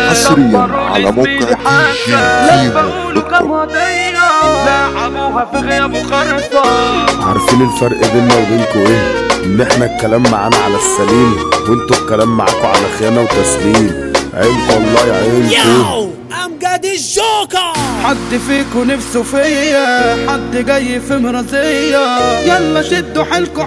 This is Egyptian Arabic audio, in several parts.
حصريا على موقع دي جي بقولوا كم هدية لعبوها في غياب وخرصة عارفين الفرق بيننا وبينكم ايه ان احنا الكلام معانا على السليم وانتوا الكلام معاكم على خيانة وتسليم عينكم الله يا عينكم ياو امجد الجوكر حد فيكو نفسه فيا حد جاي في مرضية يلا شدوا حيلكوا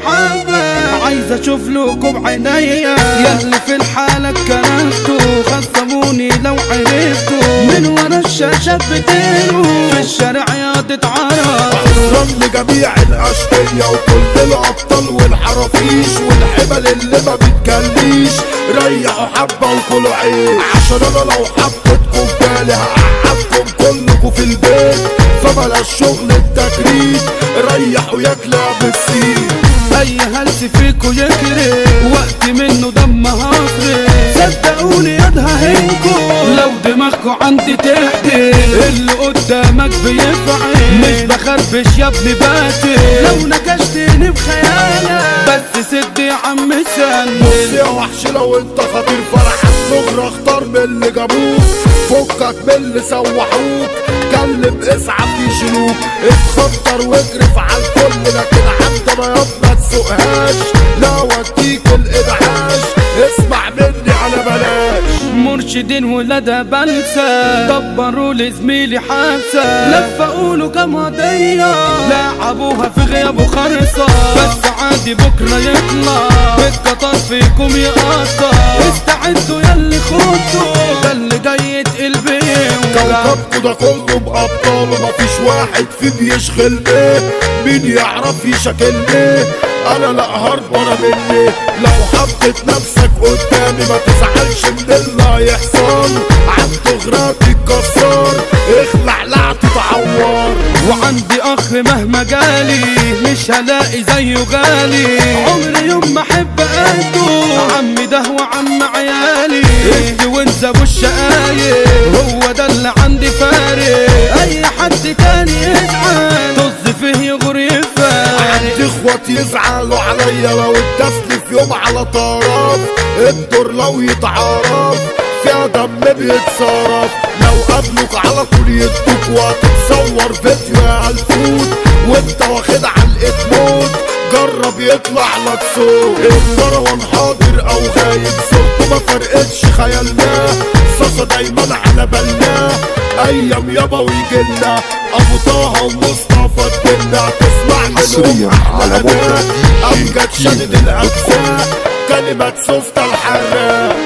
حبة عايز اشوف لكم بعينيا ياللي في الحالة اتكرهتوا خصموني لو عرفتوا من ورا الشاشة بتقروا في الشارع يا تتعرف حصرا لجميع الاشقية وكل الابطال والحرافيش والحبل اللي ما بتجليش ريحوا حبة وكلوا عيش عشان انا لو حبتكم بالي هقعدكم كلكم في البيت فبلاش شغل التكريم ريحوا يا كلاب السين اي هلس فيكو يجري وقت منه دم هصري صدقوني ادههنكو لو دماغكو عندي تهدي اللي قدامك بيفعل مش بخربش يا ابني باتي لو نكشتني بخيالك بس سد يا عم بص سند يا وحش لو انت خطير فرحك صغرى اختار من اللي جابوك فكك من اللي سوحوك كلم اسعف يشيلوك اتخطر واجرف على الكل لكن عندما يابا ما تسوقهاش لا وديك الادعاش اسمع مني على بلاش مرشدين ولادها بلسة دبروا لزميلي حادثة لفقوا له كام هدية لعبوها في غياب وخرصة بس عادي بكرة يطلع بالقطر فيكم يقطع استعدوا ياللي خدتوا ده اللي جاي يتقل بيه كوكبكوا ده كله بأبطاله مفيش واحد فيه بيشغل بيه مين يعرف يشكل بيه انا لا هربانة مني لو حطيت نفسك قدامي ما تزعلش من اللي هيحصل عنده غراتي كسار اخلع لا تتعور وعندي اخ مهما جالي مش هلاقي زيه غالي عمري يوم ما احب قده عمي ده وعم عيالي ادي وانسى ابو الشقايق هو ده اللي عندي فارق اي حد تاني يزعل طز فيه يغور يفارق عندي اخوات يزعلوا عليا لو اتدفني في يوم على طرف الدور لو يتعرف فيها دم بيتصرف لو قابلوك على طول يدوك وهتتصور فيديو يا الفوت وانت واخد علقة موت جرب يطلع لك صوت الكروان حاضر او غايب صورته ما فرقتش خيالنا صاصة دايما على بالنا ايام يابا ويجيلنا ابو طه ومصطفى الدنيا تسمع حصرياً منهم على موقع احلى دي جي امجد شدد كيمو. الاجزاء كلمة صفت الحراق